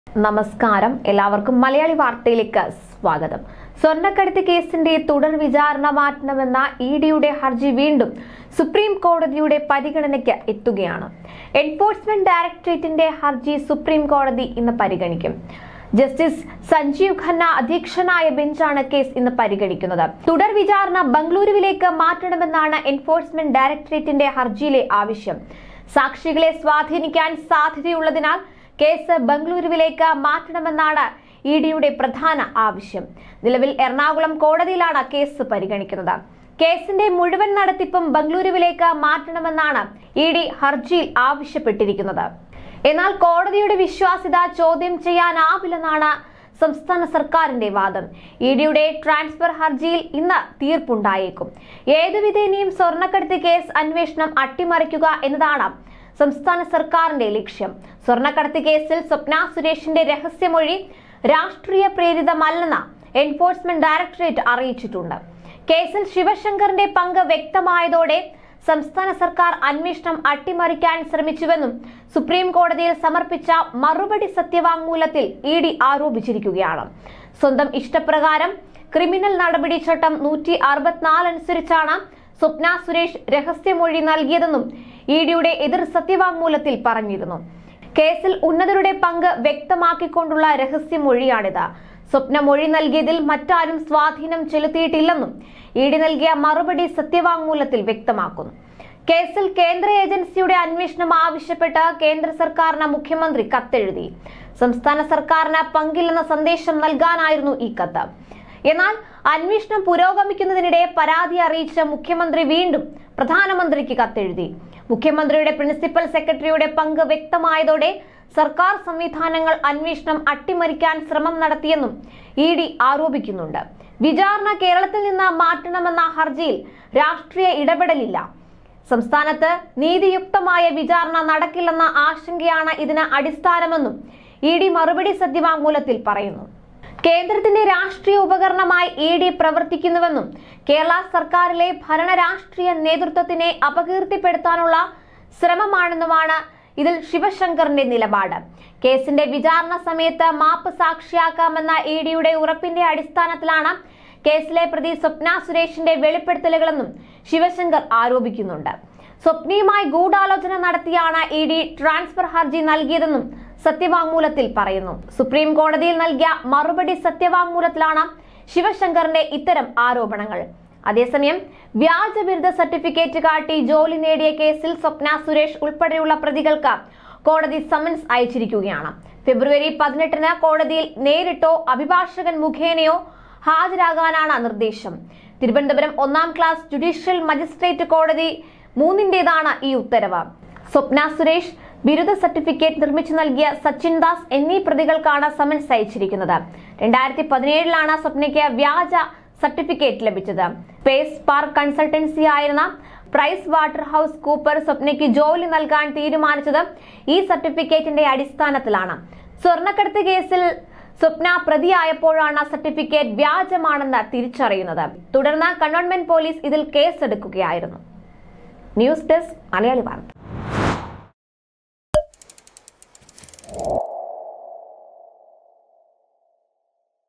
നമസ്കാരം എല്ലാവർക്കും മലയാളി വാർത്തയിലേക്ക് സ്വാഗതം സ്വർണ്ണക്കടത്ത് കേസിന്റെ തുടർ വിചാരണ മാറ്റണമെന്ന ഇ ഡിയുടെ ഹർജി വീണ്ടും സുപ്രീം കോടതിയുടെ പരിഗണനയ്ക്ക് എത്തുകയാണ് എൻഫോഴ്സ്മെന്റ് ഡയറക്ടറേറ്റിന്റെ ഹർജി സുപ്രീം കോടതി ഇന്ന് പരിഗണിക്കും ജസ്റ്റിസ് സഞ്ജീവ് ഖന്ന അധ്യക്ഷനായ ബെഞ്ചാണ് കേസ് ഇന്ന് പരിഗണിക്കുന്നത് തുടർ വിചാരണ ബംഗളൂരുവിലേക്ക് മാറ്റണമെന്നാണ് എൻഫോഴ്സ്മെന്റ് ഡയറക്ടറേറ്റിന്റെ ഹർജിയിലെ ആവശ്യം സാക്ഷികളെ സ്വാധീനിക്കാൻ സാധ്യതയുള്ളതിനാൽ കേസ് ബംഗളൂരുവിലേക്ക് മാറ്റണമെന്നാണ് ഇ ഡിയുടെ പ്രധാന ആവശ്യം നിലവിൽ എറണാകുളം കോടതിയിലാണ് കേസ് പരിഗണിക്കുന്നത് കേസിന്റെ മുഴുവൻ നടത്തിപ്പും ബംഗളൂരുവിലേക്ക് മാറ്റണമെന്നാണ് ഇ ഡി ഹർജിയിൽ ആവശ്യപ്പെട്ടിരിക്കുന്നത് എന്നാൽ കോടതിയുടെ വിശ്വാസ്യത ചോദ്യം ചെയ്യാനാവില്ലെന്നാണ് സംസ്ഥാന സർക്കാരിന്റെ വാദം ഇ ഡിയുടെ ട്രാൻസ്ഫർ ഹർജിയിൽ ഇന്ന് തീർപ്പുണ്ടായേക്കും ഏതുവിധേനയും സ്വർണ്ണക്കടത്ത് കേസ് അന്വേഷണം അട്ടിമറിക്കുക എന്നതാണ് സംസ്ഥാന സർക്കാരിന്റെ ലക്ഷ്യം സ്വർണ്ണക്കടത്ത് കേസിൽ സ്വപ്ന സുരേഷിന്റെ രഹസ്യമൊഴി രാഷ്ട്രീയ പ്രേരിതമല്ലെന്ന് എൻഫോഴ്സ്മെന്റ് ഡയറക്ടറേറ്റ് അറിയിച്ചിട്ടുണ്ട് കേസിൽ ശിവശങ്കറിന്റെ പങ്ക് വ്യക്തമായതോടെ സംസ്ഥാന സർക്കാർ അന്വേഷണം അട്ടിമറിക്കാൻ ശ്രമിച്ചുവെന്നും സുപ്രീം കോടതിയിൽ സമർപ്പിച്ച മറുപടി സത്യവാങ്മൂലത്തിൽ ഇ ഡി ആരോപിച്ചിരിക്കുകയാണ് സ്വന്തം ഇഷ്ടപ്രകാരം ക്രിമിനൽ നടപടി ചട്ടം നൂറ്റി അറുപത്തിനാല് അനുസരിച്ചാണ് സ്വപ്ന സുരേഷ് രഹസ്യമൊഴി നൽകിയതെന്നും ഇ ഡിയുടെ എതിർ സത്യവാങ്മൂലത്തിൽ പറഞ്ഞിരുന്നു കേസിൽ ഉന്നതരുടെ പങ്ക് വ്യക്തമാക്കിക്കൊണ്ടുള്ള രഹസ്യമൊഴിയാണിത് സ്വപ്ന മൊഴി നൽകിയതിൽ മറ്റാരും സ്വാധീനം ചെലുത്തിയിട്ടില്ലെന്നും ഇ ഡി നൽകിയ മറുപടി സത്യവാങ്മൂലത്തിൽ വ്യക്തമാക്കുന്നു കേസിൽ കേന്ദ്ര ഏജൻസിയുടെ അന്വേഷണം ആവശ്യപ്പെട്ട് കേന്ദ്ര സർക്കാരിന് മുഖ്യമന്ത്രി കത്തെഴുതി സംസ്ഥാന സർക്കാരിന് പങ്കില്ലെന്ന സന്ദേശം നൽകാനായിരുന്നു ഈ കത്ത് എന്നാൽ അന്വേഷണം പുരോഗമിക്കുന്നതിനിടെ പരാതി അറിയിച്ച മുഖ്യമന്ത്രി വീണ്ടും പ്രധാനമന്ത്രിക്ക് കത്തെഴുതി മുഖ്യമന്ത്രിയുടെ പ്രിൻസിപ്പൽ സെക്രട്ടറിയുടെ പങ്ക് വ്യക്തമായതോടെ സർക്കാർ സംവിധാനങ്ങൾ അന്വേഷണം അട്ടിമറിക്കാൻ ശ്രമം നടത്തിയെന്നും ഇ ഡി ആരോപിക്കുന്നുണ്ട് വിചാരണ കേരളത്തിൽ നിന്ന് മാറ്റണമെന്ന ഹർജിയിൽ രാഷ്ട്രീയ ഇടപെടലില്ല സംസ്ഥാനത്ത് നീതിയുക്തമായ വിചാരണ നടക്കില്ലെന്ന ആശങ്കയാണ് ഇതിന് അടിസ്ഥാനമെന്നും ഇ ഡി മറുപടി സത്യവാങ്മൂലത്തിൽ പറയുന്നു കേന്ദ്രത്തിന്റെ രാഷ്ട്രീയ ഉപകരണമായി ഇ ഡി പ്രവർത്തിക്കുന്നുവെന്നും കേരള സർക്കാരിലെ ഭരണ രാഷ്ട്രീയ നേതൃത്വത്തിനെ അപകീർത്തിപ്പെടുത്താനുള്ള ശ്രമമാണെന്നുമാണ് ഇതിൽ ശിവശങ്കറിന്റെ നിലപാട് കേസിന്റെ വിചാരണ സമയത്ത് മാപ്പ് സാക്ഷിയാക്കാമെന്ന ഇ ഡിയുടെ ഉറപ്പിന്റെ അടിസ്ഥാനത്തിലാണ് കേസിലെ പ്രതി സ്വപ്ന സുരേഷിന്റെ വെളിപ്പെടുത്തലുകളെന്നും ശിവശങ്കർ ആരോപിക്കുന്നുണ്ട് സ്വപ്നയുമായി ഗൂഢാലോചന നടത്തിയാണ് ഇ ഡി ട്രാൻസ്ഫർ ഹർജി നൽകിയതെന്നും സത്യവാങ്മൂലത്തിൽ പറയുന്നു സുപ്രീം കോടതിയിൽ നൽകിയ മറുപടി സത്യവാങ്മൂലത്തിലാണ് ശിവശങ്കറിന്റെ ഇത്തരം ആരോപണങ്ങൾ അതേസമയം വ്യാജ ബിരുദ സർട്ടിഫിക്കറ്റ് കാട്ടി ജോലി നേടിയ കേസിൽ സ്വപ്ന സുരേഷ് ഉൾപ്പെടെയുള്ള പ്രതികൾക്ക് കോടതി സമൻസ് അയച്ചിരിക്കുകയാണ് ഫെബ്രുവരി പതിനെട്ടിന് കോടതിയിൽ നേരിട്ടോ അഭിഭാഷകൻ മുഖേനയോ ഹാജരാകാനാണ് നിർദ്ദേശം തിരുവനന്തപുരം ഒന്നാം ക്ലാസ് ജുഡീഷ്യൽ മജിസ്ട്രേറ്റ് കോടതി മൂന്നിന്റേതാണ് ഈ ഉത്തരവ് സ്വപ്ന സുരേഷ് ബിരുദ സർട്ടിഫിക്കറ്റ് നിർമ്മിച്ചു നൽകിയ സച്ചിൻ ദാസ് എന്നീ പ്രതികൾക്കാണ് സമൻസ് അയച്ചിരിക്കുന്നത് രണ്ടായിരത്തി പതിനേഴിലാണ് സ്വപ്നയ്ക്ക് വ്യാജ സർട്ടിഫിക്കറ്റ് ലഭിച്ചത് സ്പേസ് പാർക്ക് കൺസൾട്ടൻസി ആയിരുന്ന പ്രൈസ് വാട്ടർ ഹൗസ് കൂപ്പർ സ്വപ്നയ്ക്ക് ജോലി നൽകാൻ തീരുമാനിച്ചത് ഈ സർട്ടിഫിക്കറ്റിന്റെ അടിസ്ഥാനത്തിലാണ് സ്വർണ്ണക്കടത്ത് കേസിൽ സ്വപ്ന പ്രതിയായപ്പോഴാണ് സർട്ടിഫിക്കറ്റ് വ്യാജമാണെന്ന് തിരിച്ചറിയുന്നത് തുടർന്ന് കണ്ടോൺമെന്റ് പോലീസ് ഇതിൽ കേസെടുക്കുകയായിരുന്നു ന്യൂസ് ഡെസ്ക് മലയാളി വാർത്ത